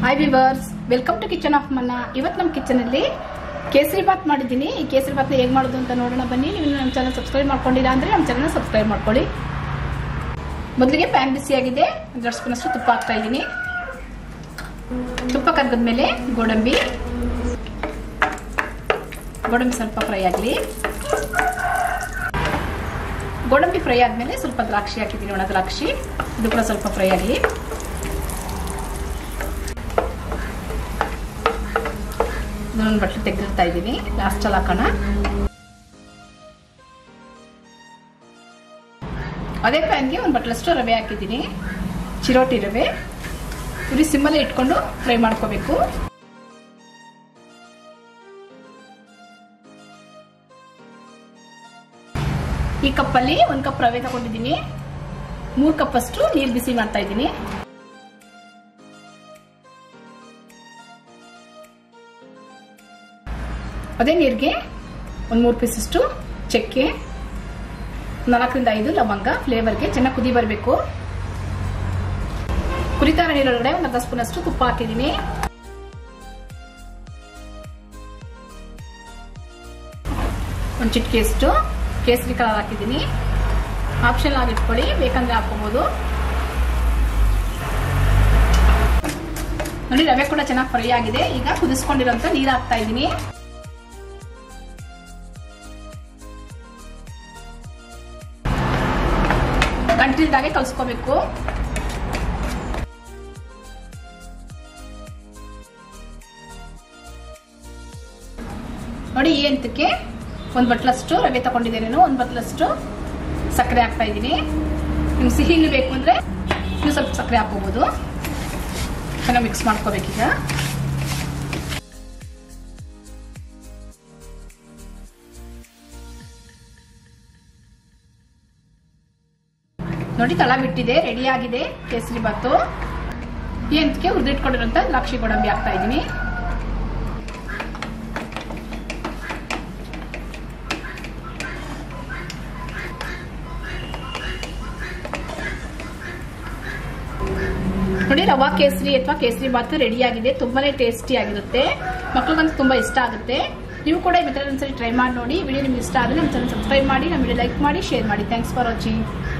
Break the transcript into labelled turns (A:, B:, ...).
A: hi viewers welcome to kitchen of ಮನ್ನ ಇವತ್ತು ನಮ್ಮ ಕಿಚನಲ್ಲಿ ಕೇಸರಿ ಬಾತ್ ಮಾಡಿದ್ದೀನಿ ಈ ಕೇಸರಿ ಬಾತ್ನ ಹೇಗೆ ಮಾಡೋದು ಅಂತ ನೋಡೋಣ ಬನ್ನಿ ನೀವು ನಮ್ಮ ಚಾನಲ್ ಸಬ್ಸ್ಕ್ರೈಬ್ ಮಾಡ್ಕೊಂಡಿಲ್ಲ ಅಂದರೆ ನಮ್ಮ ಚಾನಲ್ನ ಸಬ್ಸ್ಕ್ರೈಬ್ ಮಾಡ್ಕೊಳ್ಳಿ ಮೊದಲಿಗೆ ಪ್ಯಾನ್ ಬಿಸಿಯಾಗಿದೆ ಒಂದು ಎರಡು ಸ್ಪೂನಷ್ಟು ತುಪ್ಪ ಹಾಕ್ತಾ ಇದ್ದೀನಿ ತುಪ್ಪ ಕರ್ಗದ್ಮೇಲೆ ಗೋಡಂಬಿ ಗೋಡಂಬಿ ಸ್ವಲ್ಪ ಫ್ರೈ ಆಗಲಿ ಗೋಡಂಬಿ ಫ್ರೈ ಆದಮೇಲೆ ಸ್ವಲ್ಪ ದ್ರಾಕ್ಷಿ ಹಾಕಿದ್ದೀನಿ ಒಣ ದ್ರಾಕ್ಷಿ ಇದು ಕೂಡ ಸ್ವಲ್ಪ ಫ್ರೈ ಆಗಲಿ ಇದನ್ನೊಂದು ಬಟ್ಟೆ ತೆಗೆದಿರ್ತಾ ಇದ್ದೀನಿ ಲಾಸ್ಟಲ್ಲಿ ಹಾಕೋಣ ಅದೇ ಪ್ಯಾನ್ಗೆ ಒಂದು ಬಟ್ಲಷ್ಟು ರವೆ ಹಾಕಿದ್ದೀನಿ ಚಿರೋಟಿ ರವೆ ಉರಿ ಸಿಮ್ಮಲ್ಲೇ ಇಟ್ಕೊಂಡು ಫ್ರೈ ಮಾಡ್ಕೋಬೇಕು ಈ ಕಪ್ಪಲ್ಲಿ ಒಂದು ಕಪ್ ರವೆ ತಗೊಂಡಿದ್ದೀನಿ ಮೂರು ಕಪ್ಪಷ್ಟು ನೀರು ಬಿಸಿ ಮಾಡ್ತಾ ಇದ್ದೀನಿ ಅದೇ ನೀರಿಗೆ ಒಂದು ಮೂರು ಪೀಸಷ್ಟು ಚಕ್ಕೆ ನಾಲ್ಕರಿಂದ ಐದು ಲವಂಗ ಫ್ಲೇವರ್ಗೆ ಚೆನ್ನಾಗಿ ಕುದಿ ಬರಬೇಕು ಕುರಿತಾರ ನೀರೊಳಗಡೆ ಒಂದು ಅರ್ಧ ಸ್ಪೂನ್ ಅಷ್ಟು ತುಪ್ಪ ಹಾಕಿದ್ದೀನಿ ಒಂದು ಚಿಟಿಕೆಯಷ್ಟು ಕೇಸರಿ ಕಲರ್ ಹಾಕಿದ್ದೀನಿ ಆಪ್ಷನ್ ಆಗಿ ಇಟ್ಕೊಳ್ಳಿ ಬೇಕಂದ್ರೆ ಹಾಕೋಬಹುದು ನೋಡಿ ರವೆ ಕೂಡ ಚೆನ್ನಾಗಿ ಫ್ರೈ ಆಗಿದೆ ಈಗ ಕುದಿಸ್ಕೊಂಡಿರೋಂಥ ನೀರು ಹಾಕ್ತಾ ಇದ್ದೀನಿ ಗಂಟಿಲ್ದಾಗೆ ಕಲ್ಸ್ಕೋಬೇಕು ನೋಡಿ ಈ ಹಂತಕ್ಕೆ ಒಂದು ಬಟ್ಲಷ್ಟು ರವೆ ತಗೊಂಡಿದ್ದೇನೆ ಒಂದು ಬಟ್ಲಷ್ಟು ಸಕ್ಕರೆ ಹಾಕ್ತಾ ಇದ್ದೀನಿ ನಿಮ್ಗೆ ಸಿಹಿ ಬೇಕು ಅಂದರೆ ಇನ್ನೂ ಸ್ವಲ್ಪ ಸಕ್ಕರೆ ಹಾಕೋಬೋದು ಚೆನ್ನಾಗಿ ಮಿಕ್ಸ್ ಮಾಡ್ಕೋಬೇಕೀಗ ನೋಡಿ ತಳ ಬಿಟ್ಟಿದೆ ರೆಡಿ ಆಗಿದೆ ಕೇಸರಿ ಬಾತು ಈ ಹಂತಕ್ಕೆ ಹುರಿದಿಟ್ಕೊಂಡಿರೋಂಥ ದ್ರಾಕ್ಷಿ ಗೋಡಂಬಿ ಹಾಕ್ತಾ ಇದ್ದೀನಿ ನೋಡಿ ರವಾ ಕೇಸರಿ ಅಥವಾ ಕೇಸರಿ ಬಾತ್ ರೆಡಿ ಆಗಿದೆ ತುಂಬಾನೇ ಟೇಸ್ಟಿ ಆಗಿರುತ್ತೆ ಮಕ್ಳಿಗಂತೂ ತುಂಬಾ ಇಷ್ಟ ಆಗುತ್ತೆ ನೀವು ಕೂಡ ಈ ಮೆಥಡ್ ಒಂದ್ಸರಿ ಟ್ರೈ ಮಾಡಿ ನೋಡಿ ವಿಡಿಯೋ ನಿಮ್ಗೆ ಇಷ್ಟ ಆದರೆ ನಮ್ಮ ಚಾನಲ್ ಸಬ್ಸ್ಕ್ರೈಬ್ ಮಾಡಿ ನಮ್ಮ ವಿಡಿಯೋ ಲೈಕ್ ಮಾಡಿ ಶೇರ್ ಮಾಡಿ ಥ್ಯಾಂಕ್ಸ್ ಫಾರ್ ವಾಚಿಂಗ್